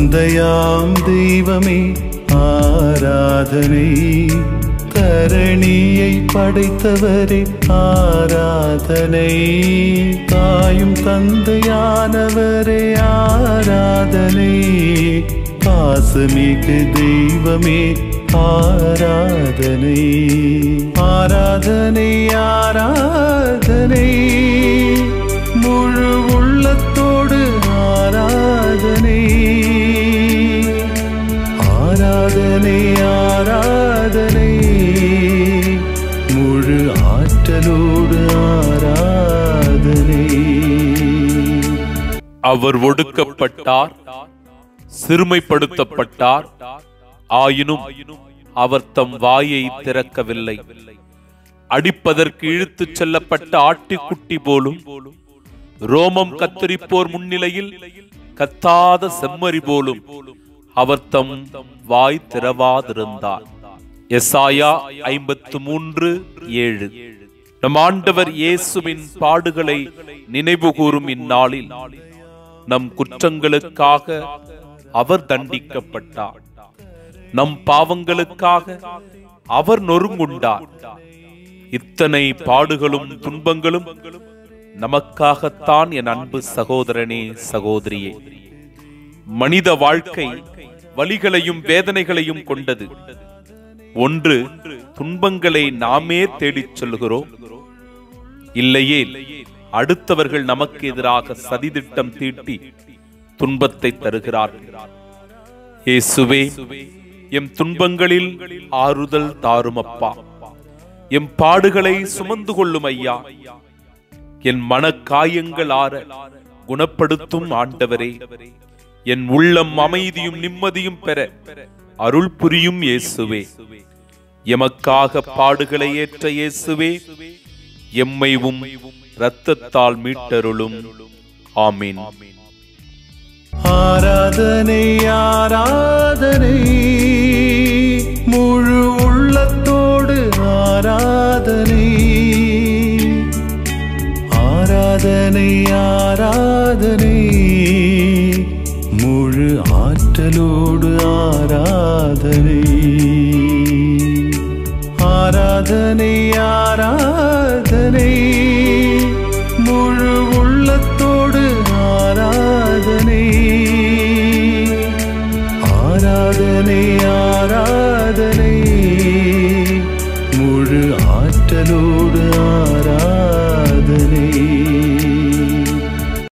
தந்தையாம் தெய்வமே ஆராதனை தரணியை படைத்தவரே ஆராதனை தாயும் தந்தையானவரே ஆராதனை பாசமிகு தெய்வமே ஆராதனை ஆராதனை ஆராதனை முழு உள்ளத்தோடு ஆராதனை ஆராதனை ஆராதனை முழு ஆற்றலோடு ஆராதனை அவர் ஒடுக்கப்பட்டார் சிறுமைப்படுத்தப்பட்டார் ஆயினும் அவர் தம் வாயை திறக்கவில்லை அடிப்பதற்கு இழுத்துச் செல்லப்பட்ட ஆட்டுக்குட்டி போலும் ரோமம் கத்தரிப்போர் முன்னிலையில் கத்தாத செம்மறி போலும் அவர் தம் வாய் திறவாதிருந்தார் எசாயா ஐம்பத்து மூன்று ஏழு நம் ஆண்டவர் இயேசுவின் பாடுகளை நினைவுகூரும் இந்நாளில் நம் குற்றங்களுக்காக அவர் தண்டிக்கப்பட்டார் நம் பாவங்களுக்காக அவர் நொறுங்குண்டார் இத்தனை பாடுகளும் துன்பங்களும் நமக்காகத்தான் என் அன்பு சகோதரனே சகோதரியே மனித வாழ்க்கை வலிகளையும் வேதனைகளையும் கொண்டது ஒன்று துன்பங்களை நாமே தேடிச் சொல்கிறோம் இல்லையே அடுத்தவர்கள் நமக்கு எதிராக சதிதிட்டம் தீட்டி துன்பத்தை தருகிறார்கள் இயேசுவே எம் துன்பங்களில் ஆறுதல் தாரும் அப்பா எம் பாடுகளை சுமந்து கொள்ளும் ஐயா என் மன காயங்கள் ஆற குணப்படுத்தும் ஆண்டவரே என் உள்ளம் அமைதியும் நிம்மதியும் பெற அருள் புரியும் இயேசுவே எமக்காக பாடுகளை ஏற்ற இயேசுவே எம்மைவும் இரத்தத்தால் மீட்டருளும் ஆமீன் ஆராதனை ஆராதனை முழு உள்ளத்தோடு ஆராதனை ஆராதனை ஆராதனை முழு ஆற்றலோடு ஆராதனை ஆராதனை ஆராதனை